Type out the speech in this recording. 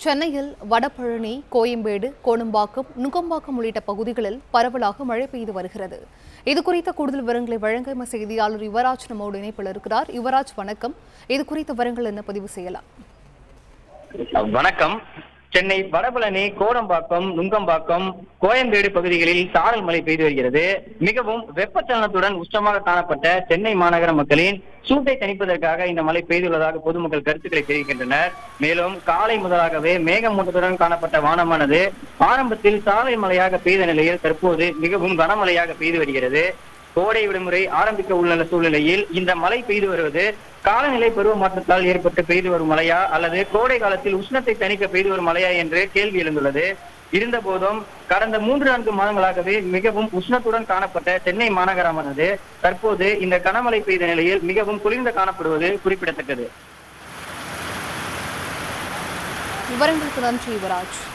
சென்னையில் வடபழனி கோயம்பேடு கோணம்பாக்கம் நுங்கம்பாக்கம் உள்ளிட்ட பகுதிகளில் பரவலாக மழை பெய்து வருகிறது இது குறித்த கூடுதல் விவரங்களை வழங்க எமது செய்தியாளர் யுவராஜ் நம்மோடு இணைப்பில் இருக்கிறார் யுவராஜ் வணக்கம் இது குறித்த விவரங்கள் என்ன பதிவு செய்யலாம் வணக்கம் சென்னை வடபழனி கோடம்பாக்கம் நுங்கம்பாக்கம் கோயம்பேடு பகுதிகளில் சாரல் மழை பெய்து வருகிறது மிகவும் வெப்பச்சலனத்துடன் உஷ்ணமாக காணப்பட்ட சென்னை மாநகர மக்களின் சூட்டை தணிப்பதற்காக இந்த மழை பெய்துள்ளதாக பொதுமக்கள் கருத்துக்களை தெரிவிக்கின்றனர் மேலும் காலை முதலாகவே மேகமூட்டத்துடன் காணப்பட்ட வானமானது ஆரம்பத்தில் சாலை மழையாக பெய்த நிலையில் தற்போது மிகவும் கனமழையாக பெய்து வருகிறது கோடை விடுமுறை ஆரம்பிக்க உள்ள சூழ்நிலையில் இந்த மழை பெய்து வருவது காலநிலை பருவ மாற்றத்தால் ஏற்பட்டு பெய்து வரும் மழையா அல்லது கோடை காலத்தில் உஷ்ணத்தை தணிக்க பெய்து வரும் மழையா என்று கேள்வி எழுந்துள்ளது இருந்த போதும் கடந்த மூன்று நான்கு மாதங்களாகவே மிகவும் உஷ்ணத்துடன் காணப்பட்ட சென்னை மாநகரமானது தற்போது இந்த கனமழை பெய்த நிலையில் மிகவும் குளிர்ந்து காணப்படுவது குறிப்பிடத்தக்கது விவரங்களுக்கு நன்றி யுவராஜ்